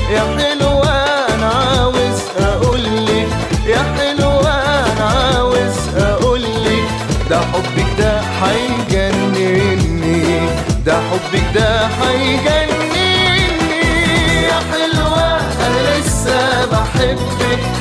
يا حلوة أنا عاوز أقولك يا حلوة أنا عاوز أقولك ده حبك ده هيجنني ده حبك ده هيجنني يا حلوة أنا لسه بحبك